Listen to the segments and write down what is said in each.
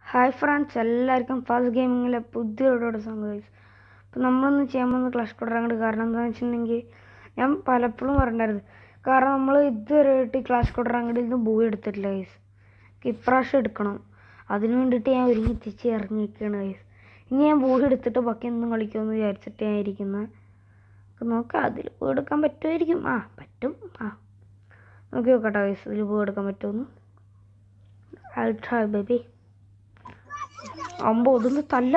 Hi friends എല്ലാവർക്കും fast ഗെയിമിങ്ങിലെ പുതിയൊരു സംഭവിച്ചു അപ്പോൾ നമ്മളൊന്ന് ചെയ്യാൻ പോകുന്ന ക്ലാഷ് കൊടുറാങ്ങട് കാരണം എന്താണെന്ന് വെച്ചിട്ടുണ്ടെങ്കിൽ ഞാൻ പലപ്പോഴും പറഞ്ഞിട്ടുണ്ടായിരുന്നു കാരണം നമ്മൾ ഇതുവരെയായിട്ട് ക്ലാഷ് കൊടുറാങ്ങടിൽ നിന്ന് ബൂ എടുത്തിട്ടില്ല ഗൈസ് ഇപ്രാവശ്യം എടുക്കണം അതിന് വേണ്ടിയിട്ട് ഞാൻ ഒരുങ്ങി തിരിച്ച് ഇറങ്ങിയിരിക്കുകയാണ് ഗൈസ് ഇനി ഞാൻ ബൂ എടുത്തിട്ട് ബാക്കി ഒന്നും കളിക്കുമെന്ന് വിചാരിച്ചിട്ട് ഞാൻ ഇരിക്കുന്നത് നോക്കാം അതിൽ പൂ എടുക്കാൻ പറ്റുമായിരിക്കും ആ പറ്റും ആ നോക്കി നോക്കട്ടെ ഗൈസ് ഇതിൽ പൂ എടുക്കാൻ പറ്റുമെന്ന് അൾട്രാ ബേബി അമ്പോ ഇതൊന്ന് തല്ല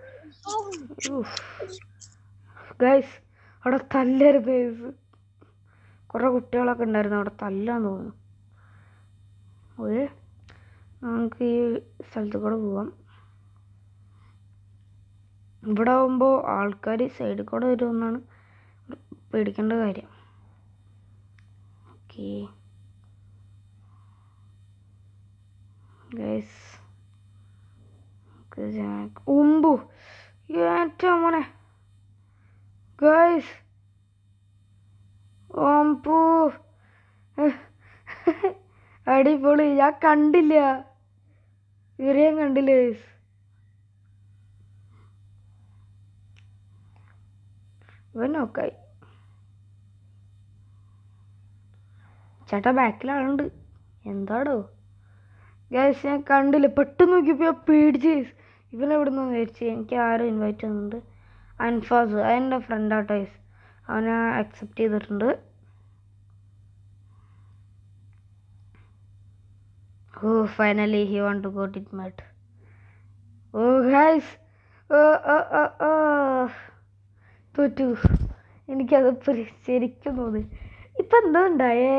ഗൈസ് അവിടെ തല്ലായിരുന്നു ഗൈസ് കുറേ കുട്ടികളൊക്കെ ഉണ്ടായിരുന്നു അവിടെ തല്ലാന്ന് തോന്നുന്നു ഒരു നമുക്ക് ഈ സ്ഥലത്ത് കൂടെ പോവാം ഇവിടെ ആകുമ്പോൾ ആൾക്കാർ സൈഡിൽ കൂടെ വരുമെന്നാണ് പേടിക്കേണ്ട കാര്യം ഓക്കെ ഗൈസ് ഉമ്പു ഏറ്റവും മോനെ ഗൈസ് ഓമ്പു അടിപൊളി ഞാൻ കണ്ടില്ല ഇവരെയും കണ്ടില്ല ഗൈസ് ഇവൻ നോക്കായി ചേട്ടാ ബാക്കിൽ ആളുണ്ട് എന്താടോ ഗൈസ് ഞാൻ കണ്ടില്ല പെട്ടെന്ന് നോക്കിയപ്പോൾ ഞാൻ പേടിച്ച് ഗൈസ് ഇവൻ എവിടെ നിന്ന് വിചാരിച്ചു എനിക്ക് ആരും ഇൻവൈറ്റ് ചെയ്യുന്നുണ്ട് അൻഫാസ് അതെൻ്റെ ഫ്രണ്ടാട്ടോ ഗൈസ് അവനെ അക്സെപ്റ്റ് ചെയ്തിട്ടുണ്ട് oh finally he want to got it മാറ്റ് oh guys oh oh oh oh തോറ്റു എനിക്കത് പ്രി- ശരിക്കും തോന്നി ഇപ്പം എന്താ ഉണ്ടായേ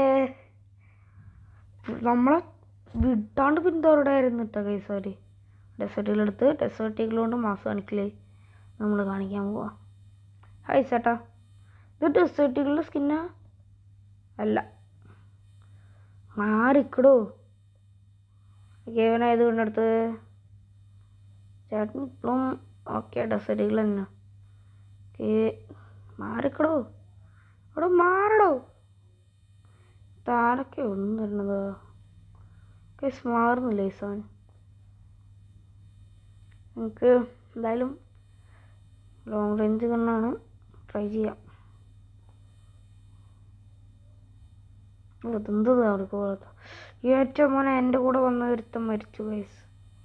നമ്മളെ വിട്ടാണ്ട് പിന്തോറുടായിരുന്നു കേട്ടോ കൈ സോറി ഡെസേർട്ടുകളെടുത്ത് ഡെസേർട്ടുകൾ കൊണ്ട് മാസം കാണിക്കലേ നമ്മൾ കാണിക്കാൻ പോവാ ഹായ് ചേട്ടാ ഇത് ഡെസേർട്ടുകളുടെ സ്കിന്നാ അല്ല മാറിക്കടോ കേവനായത് കൊണ്ടെടുത്ത് ചേട്ടൻ ഇപ്പോഴും ഓക്കെ ഡെസേർട്ടുകൾ തന്നെ ഓക്കെ മാറിക്കടോ അവിടെ മാറടോ താരൊക്കെ ഒന്നും തരണത് കേസ് മാറുന്നില്ല ഈ സാധനം നമുക്ക് എന്തായാലും ലോങ് റേഞ്ച് കണ്ണാണ് ട്രൈ ചെയ്യാം അതെന്തത് അവർക്ക് പോലത്തെ ഏറ്റവും മോനെ എൻ്റെ കൂടെ വന്ന ഒരുത്തം മരിച്ചു ഗൈസ്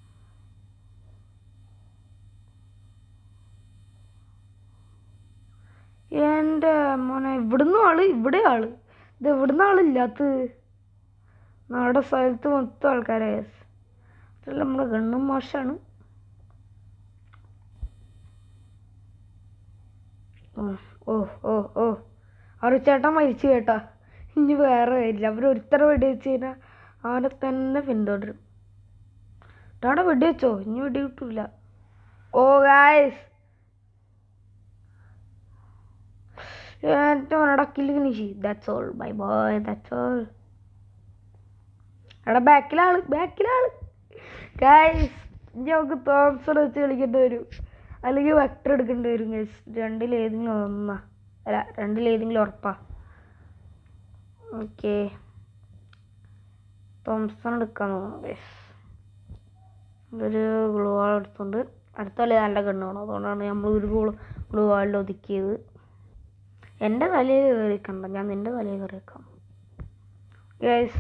എൻ്റെ മോനെ ഇവിടുന്ന് ആള് ഇവിടെ ആള് ഇത് എവിടുന്ന് ആളില്ലാത്തത് നമ്മുടെ സ്ഥലത്ത് മൊത്തം ആൾക്കാരെ അതല്ല നമ്മുടെ ഗണ്ണും മോശമാണ് ഓ ഓ ഓ അവർ ചേട്ടൻ മരിച്ചു കേട്ടാ ഇനി വേറെ വരില്ല അവർ ഒരുത്തരെ വെടി വെച്ച് കഴിഞ്ഞാൽ അവനെ തന്നെ പിന്തുടരും അവിടെ വെടി വെച്ചോ ഇനി വെടി കിട്ടൂല ഓ ഗായ്സ് ഏറ്റവും ഇടക്കിൽ finish that's all bye boy that's all എടാ ബാക്കിലാള് ബാക്കിലാള് ഗൈസ് നമുക്ക് തോംസൺ വെച്ച് കളിക്കേണ്ടി വരും അല്ലെങ്കിൽ വെക്ടർ എടുക്കേണ്ടി വരും ഗൈസ് രണ്ടിലേതെങ്കിലും ഒന്നാ അല്ല രണ്ടിലേതെങ്കിലും ഉറപ്പാ ഓക്കെ തോംസൺ എടുക്കാൻ തോന്നുന്നു ഗൈസ് ഒരു ഗ്ലൂ വാൾ എടുത്തുകൊണ്ട് അടുത്ത കളി നല്ല കണ്ണ് വേണം അതുകൊണ്ടാണ് നമ്മൾ ഒരു ഗ്ലൂ ഗ്ലൂ വാളിൽ ഒതുക്കിയത് എൻ്റെ തലയിൽ കയറിക്കണ്ട ഞാൻ നിൻ്റെ തലയിൽ കയറിയേക്കാം ഗൈസ്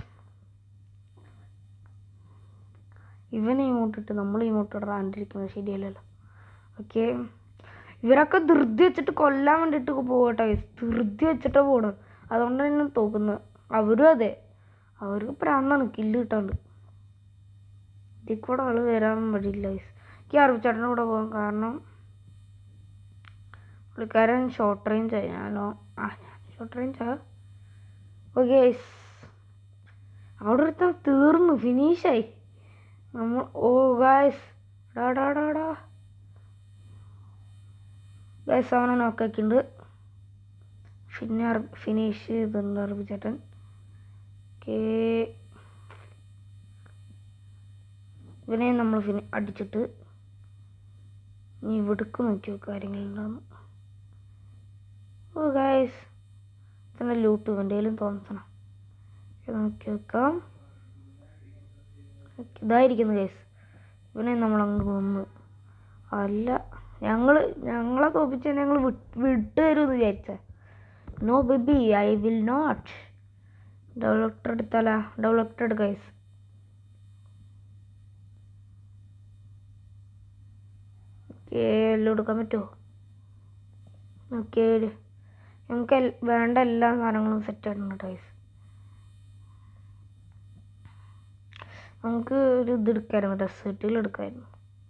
ഇവൻ ഇങ്ങോട്ടിട്ട് നമ്മൾ ഇങ്ങോട്ട് ഇടാണ്ടിരിക്കുന്നത് ശരിയല്ലല്ലോ ഓക്കെ ഇവരൊക്കെ ധൃതി വെച്ചിട്ട് കൊല്ലാൻ വേണ്ടിയിട്ട് പോകട്ടെ ധൃതി വെച്ചിട്ടാ പോണത് അതുകൊണ്ടാണ് ഞാൻ തോക്കുന്നത് അവരും അതെ അവർക്ക് പ്രാന്താണ് കില്ല് കിട്ടാണ്ട് ഇതിൽ കൂടെ ആള് വരാൻ വഴിയില്ല ഗൈസ് എനിക്ക് അറുപച്ചേട്ടൻ്റെ കൂടെ പോകാം കാരണം പുള്ളിക്കാരൻ ഷോർട്ട് റേഞ്ച് ആയി ഞാനോ ആ ഞാൻ ഷോർട്ട് റേഞ്ച് ആ ഓക്കെ ഗൈസ് അവിടെ ഒരുത്തൻ തീർന്നു ഫിനിഷായി നമ്മൾ ഓ ഗായ്സ് ഡാ ഡാ ഡാ ഗായ്സ് അവനെ നോക്കാക്കിണ്ട് പിന്നെ ഫിനിഷ് ചെയ്തിട്ടുണ്ട് അറബി ചേട്ടൻ ഓക്കേ ഇവനെ നമ്മൾ ഫിനി അടിച്ചിട്ട് നീ ഇവിടേക്ക് നോക്കി നോക്കുക കാര്യങ്ങളുണ്ടാകുന്നു ഓ ഗായ്സ് തന്നെ ലൂട്ട് വണ്ടിയിലും തോന്നണം നോക്കി വെക്കാം ഇതായിരിക്കുന്നു ഗൈസ് ഇവനെ നമ്മളങ്ങ് കൊന്നു അല്ല ഞങ്ങൾ ഞങ്ങളെ തോപ്പിച്ച് ഞങ്ങൾ വിട്ടു തരുമെന്ന് വിചാരിച്ച no baby I will not ഡെവലപ്റ്റർ എടുത്താല ഡെവലപ്റ്റർ എടുക്ക ഗൈസ് ഓക്കെ എല്ലാം എടുക്കാൻ പറ്റുമോ ഓക്കെ നമുക്ക് എൽ- വേണ്ട എല്ലാ സാധനങ്ങളും സെറ്റ് ആയിട്ടുണ്ട് ഗൈസ് നമുക്ക് ഒരു ഇത് എടുക്കായിരുന്നു ഡെസേർട്ടിൽ എടുക്കായിരുന്നു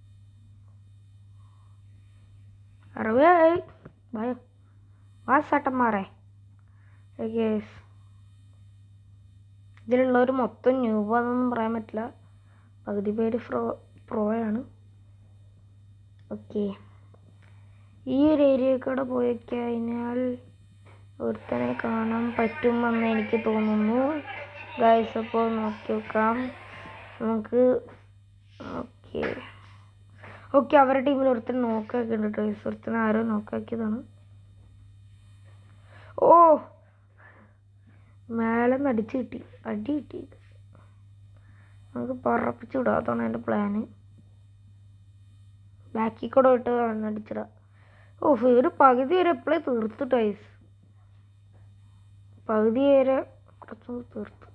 അറുപേ ഭയം വാ ചേട്ടന്മാരെ യെസ് ഇതിലുള്ളവർ മൊത്തം ന്യൂബാന്നൊന്നും പറയാൻ പറ്റില്ല പകുതി പേര് പ്രോ പ്രോയാണ് ഓക്കെ ഈ ഒരു ഏരിയ കൂടെ പോയി കഴിഞ്ഞാൽ ഒരുത്തനെ കാണാൻ പറ്റുമെന്ന് എനിക്ക് തോന്നുന്നു ഗൈസ് അപ്പോൾ നോക്കി നോക്കാം നമുക്ക് ഓക്കെ ഓക്കെ അവരുടെ ടീമിൽ ഒരുത്തൻ നോക്കാക്കി ഉണ്ട് ഗൈസ് ഒരുത്തൻ ആരോ നോക്കാക്കിയതാണ് ഓ മേലെ നിന്ന് അടിച്ച് കിട്ടി അടി കിട്ടി നമുക്ക് പറപ്പിച്ച് വിടാം അതാണ് എൻ്റെ പ്ലാന് ബാക്കിൽ കൂടെ വിട്ട് അടിച്ചിടാം ഓ ഒരു പകുതി വരെ എപ്പോഴേ തീർത്തിട്ട് ഐസ് പകുതി വരെ കുറച്ചും കൂടി തീർത്തു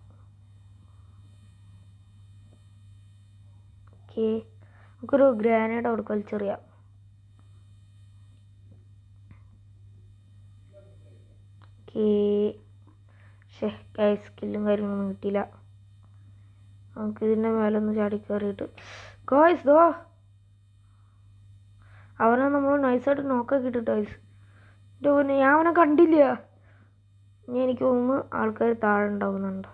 ഓക്കെ നമുക്കൊരു ഗ്രാനൈഡ് അവിടെ കളിച്ചെറിയാം ഓക്കേ ഷേ കൈ സ്കില്ലും കാര്യങ്ങളൊന്നും കിട്ടിയില്ല നമുക്ക് ഇതിൻ്റെ മേലെ ഒന്ന് ചാടി കയറിയിട്ട് ഗോയ്സ് ദോ അവനെ നമ്മൾ നൈസായിട്ട് നോക്കാക്കിയിട്ട് ഗൈസ് എൻ്റെ പിന്നെ ഞാൻ അവനെ കണ്ടില്ല ഇനി എനിക്ക് തോന്നുന്നു ആൾക്കാർ താഴെ ഉണ്ടാവുന്നുണ്ട്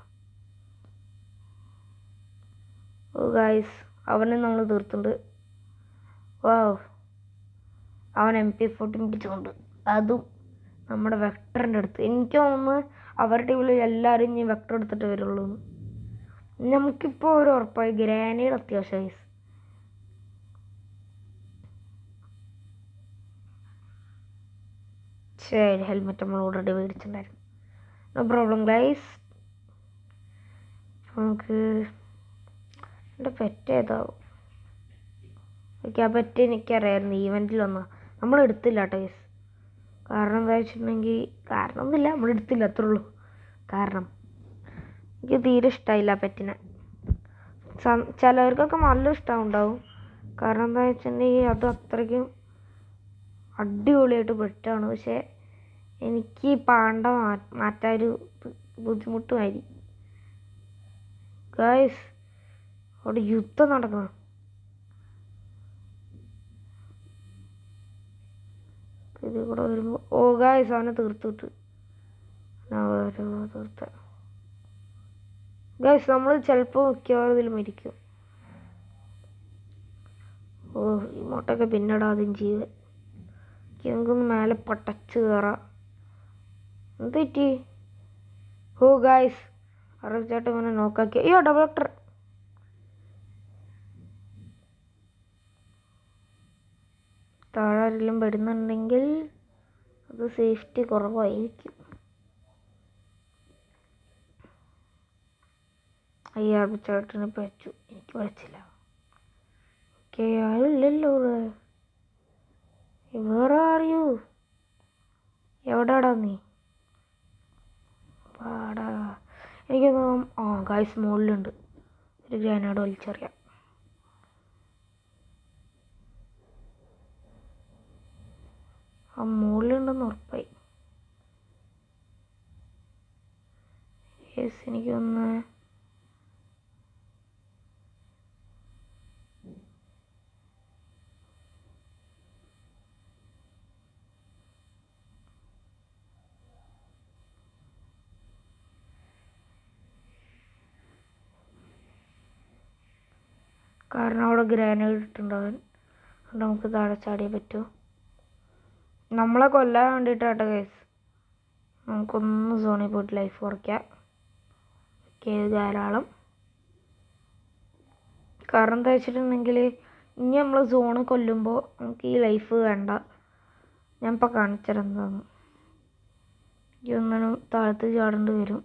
ഓ ഗായ്സ് അവനെ നമ്മൾ തീർത്തുണ്ട് വാവ് അവൻ എം പി ഫോർട്ടീൻ പിടിച്ചുകൊണ്ട് അതും നമ്മുടെ വെക്ടറിൻ്റെ അടുത്ത് എനിക്ക് തോന്നുന്നു അവരുടെ ടീമിൽ എല്ലാവരും ഇനി വെക്ടർ എടുത്തിട്ട് വരുള്ളൂ എന്ന്. നമുക്കിപ്പോൾ ഒരു ഉറപ്പായി ഗ്രാനേഡ് അത്യാവശ്യം ഗൈസ് ശരി ഹെൽമെറ്റ് നമ്മൾ ഓൾറെഡി മേടിച്ചിട്ടുണ്ടായിരുന്നു നോ പ്രോബ്ലം ഗൈസ് നമുക്ക് എൻ്റെ പെറ്റ് ഏതാവും ഓക്കെ ആ പെറ്റ് എനിക്കറിയായിരുന്നു ഈവൻറ്റിൽ വന്ന നമ്മൾ എടുത്തില്ല കേട്ടോ ഗൈസ് കാരണം എന്താ വെച്ചിട്ടുണ്ടെങ്കിൽ കാരണം ഒന്നുമില്ല നമ്മൾ എടുത്തില്ല അത്രേ ഉള്ളൂ കാരണം എനിക്ക് തീരെ ഇഷ്ടമായില്ല ആ പെറ്റിനെ സം- ചിലവർക്കൊക്കെ നല്ല ഇഷ്ടം ഉണ്ടാവും കാരണം എന്താ വെച്ചിട്ടുണ്ടെങ്കിൽ അത് അത്രയ്ക്കും അടിപൊളിയായിട്ട് പെട്ടാണ് പക്ഷേ എനിക്ക് പാണ്ട മാ- മാറ്റാൻ ഒരു ബു- ബുദ്ധിമുട്ടുമായിരി ഗായ്സ് അവിടെ യുദ്ധം നടക്കണം ഇത് കൂടെ വരുമ്പോൾ ഓ ഗായ്സ് അവനെ തീർത്തിട്ട് തീർത്ത ഗായ്സ് നമ്മൾ ചിലപ്പോൾ മിക്കവാറും ഇതിൽ മരിക്കും ഓ ഈ മുട്ടൊക്കെ പിന്നിടാതും ജീവൻ നമുക്കൊന്ന് മേലെ പടച്ച് കയറാം എന്ത് പറ്റി ഓ ഗായ്സ് അറബിച്ചാട്ടം ഇങ്ങനെ നോക്കാക്കി അയ്യോ ഡോക്ടർ താഴെ ആരെങ്കിലും പെടുന്നുണ്ടെങ്കിൽ അത് സേഫ്റ്റി കുറവായിരിക്കും അയ്യ അറബിച്ചാട്ടിനെ പച്ചു എനിക്ക് പറ്റില്ല ഓക്കെ ആളില്ലല്ലോ ഇവിടെ വേറെ ആർ യു എവിടെടാ നീ പാടാ എനിക്ക് തോന്നും ആ ഗായ്സ് മുകളിലുണ്ട് ഒരു ഗ്രാനേഡ് വലിച്ചെറിയാം ആ മുകളിലുണ്ടെന്ന് ഉറപ്പായി യെസ് എനിക്കൊന്ന് കാരണം അവിടെ ഗ്രാനേഡ് ഇട്ടുണ്ടാവൻ അതുകൊണ്ട് നമുക്ക് താഴെ ചാടിയേ പറ്റൂ നമ്മളെ കൊല്ലാൻ വേണ്ടിയിട്ടാട്ടോ കേസ് നമുക്കൊന്ന് സോണിൽ പോയിട്ട് ലൈഫ് കുറയ്ക്കാം ഓക്കെ ധാരാളം കാരണം എന്താ വെച്ചിട്ടുണ്ടെങ്കിൽ ഇനി നമ്മൾ സോണ് കൊല്ലുമ്പോൾ നമുക്ക് ഈ ലൈഫ് വേണ്ട ഞാൻ ഇപ്പോൾ കാണിച്ചുതരാം എന്താന്ന് ഈ ഒന്നിനും താഴത്ത് ചാടേണ്ടി വരും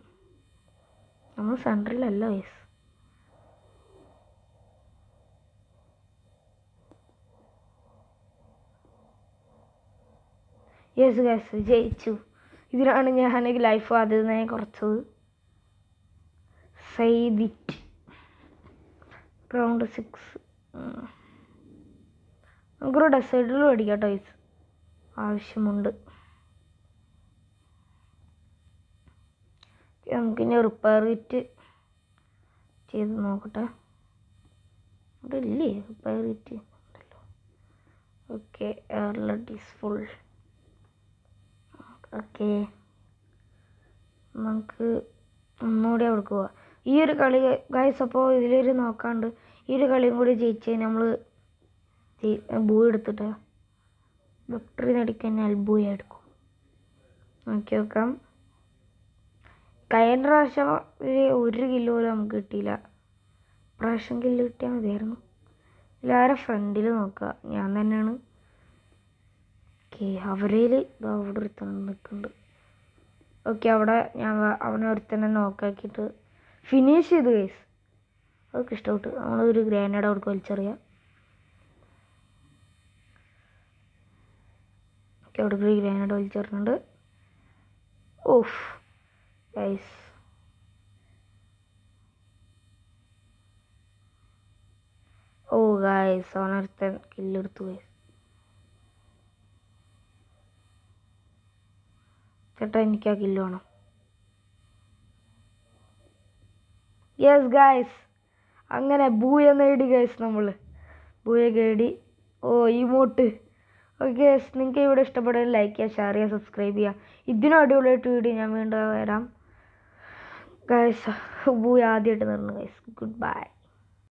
നമ്മൾ സെൻറ്ററിലല്ല കേസ് യെസ് ഗൈസ് ജയിച്ചു ഇതിനാണ് ഞാൻ ലൈഫ് ആദ്യം തന്നെ കുറച്ചത് സൈദിറ്റ് റൗണ്ട് സിക്സ് നമുക്കൊരു ഡെസേർട്ടിൽ മേടിക്കാം ടോയ്സ് ആവശ്യമുണ്ട് നമുക്കിനി റിപ്പയർ കിറ്റ് ചെയ്ത് നോക്കട്ടെ അവിടെ ഇല്ലേ റിപ്പയർ കിറ്റ് ഉണ്ടല്ലോ ഓക്കെ എയർലെറ്റ് ഈസ് ഫുൾ ഓക്കെ നമുക്ക് ഒന്നുകൂടി അവിടേക്ക് പോവാം ഈ ഒരു കളി ഗൈസ് അപ്പോൾ ഇതിലൊരു നോക്കാണ്ട് ഈ ഒരു കളിയും കൂടി ജയിച്ച് നമ്മൾ ബൂ എടുത്തിട്ട് വിക്ടറി നേടിക്കാൻ അൽബൂയ എടുക്കും നോക്കി നോക്കാം കഴിഞ്ഞ പ്രാവശ്യം ഒരു ഒരു കിലോ പോലും നമുക്ക് കിട്ടിയില്ല പ്രാവശ്യം കിലോ കിട്ടിയാൽ മതിയായിരുന്നു എല്ലാവരും ഫ്രണ്ടിൽ നോക്കുക ഞാൻ തന്നെയാണ് ഓക്കെ അവരേൽ ഇതാ അവിടെ ഒരുത്തൻ നിൽക്കുന്നുണ്ട് ഓക്കെ അവിടെ ഞാൻ വ- അവനെ ഒരുത്തനെ നോക്കാക്കിയിട്ട് ഫിനിഷ് ചെയ്ത് കേസ് അതൊക്കെ ഇഷ്ടപ്പെട്ടു നമ്മളൊരു ഗ്രാനേഡ് അവിടെ വലിച്ചെറിയാം ഓക്കെ അവിടെ ഒരു ഗ്രാനേഡ് വലിച്ചെറിഞ്ഞിട്ടുണ്ട് ഓഫ് ഗൈസ് ഓ ഗൈസ് അവനൊരുത്തൻ കില്ലെടുത്തു ഗൈസ് ചേട്ടാ എനിക്ക് ആ കില്ല് വേണം യെസ് ഗൈസ് അങ്ങനെ ബൂയ നേടി ഗൈസ് നമ്മൾ ബൂയ നേടി ഓ ഇമോട്ട് ഓക്കെ ഗൈസ് നിങ്ങൾക്ക് ഇവിടെ ഇഷ്ടപ്പെടുക ലൈക്ക് ചെയ്യുക ഷെയർ ചെയ്യുക സബ്സ്ക്രൈബ് ചെയ്യുക ഇതിനും അടിപൊളിയായിട്ട് വീഡിയോ ഞാൻ വീണ്ടും വരാം ഗൈസ് ബൂയ ആദ്യമായിട്ട് നിർന്നു ഗൈസ് ഗുഡ് ബൈ